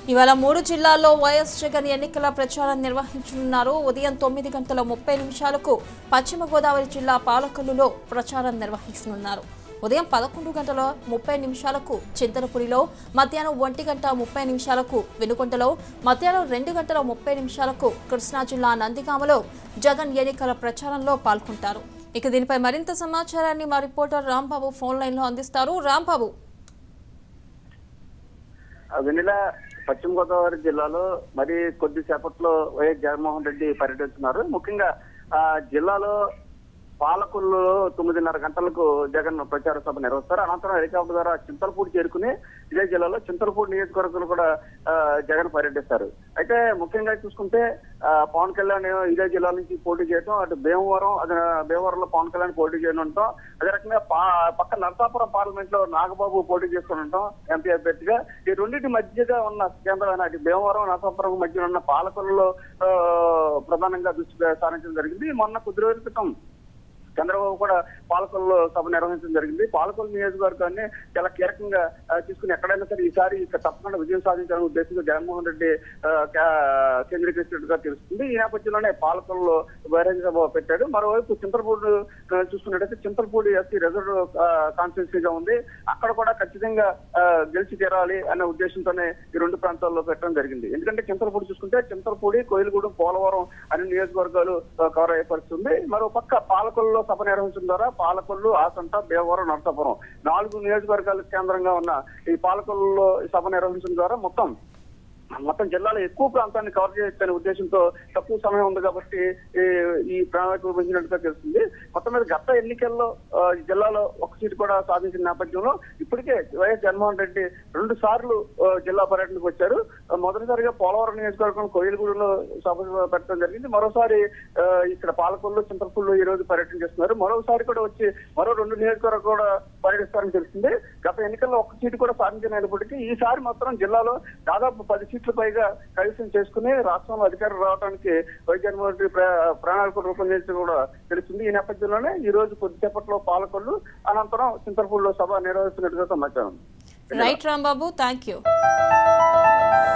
ఇవాళ మూడు జిల్లాల్లో వైఎస్ జగన్ ఎన్నికల ప్రచారం నిర్వహించనున్నారు ఉదయం తొమ్మిది గంటల ముప్పై నిమిషాలకు పశ్చిమ గోదావరి జిల్లా పాలకొల్లులో ప్రచారం నిర్వహించనున్నారు ఉదయం పదకొండు గంటల ముప్పై నిమిషాలకు చింతలపూడిలో మధ్యాహ్నం ఒంటి గంట ముప్పై నిమిషాలకు వెనుకొండలో మధ్యాహ్నం రెండు గంటల ముప్పై నిమిషాలకు కృష్ణా జిల్లా నందిగామలో జగన్ ఎన్నికల ప్రచారంలో పాల్గొంటారు ఇక దీనిపై మరింత సమాచారాన్ని మా రిపోర్టర్ రాంబాబు ఫోన్ లైన్లో అందిస్తారు రాంబాబు ఆ వెన్నెల పశ్చిమ గోదావరి జిల్లాలో మరి కొద్దిసేపట్లో వైఎస్ జగన్మోహన్ రెడ్డి పర్యటిస్తున్నారు ముఖ్యంగా ఆ జిల్లాలో పాలకుల్లో తొమ్మిదిన్నర గంటలకు జగన్ ప్రచార సభ నిర్వహిస్తారు అనంతరం హెలికాప్టర్ ద్వారా చింతలపూడి చేరుకుని ఇదే జిల్లాలో చింతలపూడి నియోజకవర్గంలో కూడా ఆ, జగన్ పర్యటిస్తారు అయితే ముఖ్యంగా చూసుకుంటే ఆ, పవన్ కళ్యాణ్ ఇదే జిల్లా నుంచి పోటీ చేయడం అటు భీమవరం అది భీమవరంలో పవన్ కళ్యాణ్ పోటీ చేయడం ఉండటం అదే రకంగా పా- పక్క నరసాపురం పార్లమెంట్ లో నాగబాబు పోటీ చేస్తుండటం ఎంపీ అభ్యర్థిగా ఈ రెండింటి మధ్యగా ఉన్న కేంద్రమైన అటు భీమవరం నరసాపురం మధ్య ఉన్న పాలకులలో ఆ, ప్రధానంగా దృష్టి సారించడం జరిగింది మొన్న కొద్ది రోజుల క్రితం చంద్రబాబు కూడా పాలకొల్లో సభ నిర్వహించడం జరిగింది పాలకొల్లు నియోజకవర్గాన్ని చాలా కీలకంగా ఆ, తీసుకుని ఎక్కడైనా సరే ఈసారి ఇక్కడ తప్పకుండా విజయం సాధించాలనే ఉద్దేశంతో జగన్మోహన్ రెడ్డి ఆ, కా- కేంద్రీకరించినట్టుగా తెలుస్తుంది ఈ నేపథ్యంలోనే పాలకొల్లో బహిరంగ సభ పెట్టాడు మరోవైపు చింతలపూడి ఆ, చూసుకున్నట్టయితే చింతలపూడి ఎస్సీ రిజర్వ్ కాన్స్టిట్యూన్సీగా ఉంది అక్కడ కూడా ఖచ్చితంగా ఆ, గెలిచి తీరాలి అనే ఉద్దేశంతోనే ఈ రెండు ప్రాంతాల్లో పెట్టడం జరిగింది ఎందుకంటే చింతలపూడి చూసుకుంటే చింతలపూడి కోయిలగూడెం పోలవరం అనే నియోజకవర్గాలు ఆ, కవర్ అయ్యే పరిస్థితి ఉంది మరో పక్క పాలకొల్లో సభ నిర్వహించడం ద్వారా పాలకొల్లు ఆసంట భీమవరం నరసాపురం నాలుగు నియోజకవర్గాల కేంద్రంగా ఉన్న ఈ పాలకొల్లులో ఈ సభ నిర్వహించడం ద్వారా మొత్తం మొత్తం జిల్లాలో ఎక్కువ ప్రాంతాన్ని కవర్ చేయొచ్చనే ఉద్దేశంతో తక్కువ సమయం ఉంది కాబట్టి ఈ- ఈ ప్రణాళిక రూపొందించినట్టుగా తెలుస్తుంది మొత్తం మీద గత ఎన్నికల్లో ఆ, ఈ జిల్లాలో ఒక సీటు కూడా సాధించిన నేపథ్యంలో ఇప్పటికే వైఎస్ జగన్మోహన్ రెడ్డి రెండు సార్లు ఆ, జిల్లా పర్యటనకు వచ్చారు ఆ, మొదటిసారిగా పోలవరం నియోజకవర్గం కోయిలగూడలో సభ పెట్టడం జరిగింది మరోసారి ఆ, ఇక్కడ పాలకొల్లు చింతలపూడిలో ఈ రోజు పర్యటన చేస్తున్నారు మరోసారి కూడా వచ్చి మరో రెండు నియోజకవర్గాలు కూడా పర్యటిస్తారని తెలిసింది గత ఎన్నికల్లో ఒక్క సీటు కూడా సాధించినప్పటికీ ఈసారి మాత్రం జిల్లాలో దాదాపు పది సీట్లు పైగా కైవసం చేసుకుని రాష్ట్రంలో అధికారం రావడానికి వైఎస్ జగన్మోహన్ రెడ్డి ప్ర- ప్రణాళిక రూపొందించడం కూడా తెలుస్తుంది ఈ నేపథ్యంలోనే ఈ రోజు కొద్దిసేపట్లో పాలకొల్లు అనంతరం చింతలపూడిలో సభ నిర్వహిస్తున్నట్టుగా సమాచారం రైట్ రాంబాబు థ్యాంక్ యూ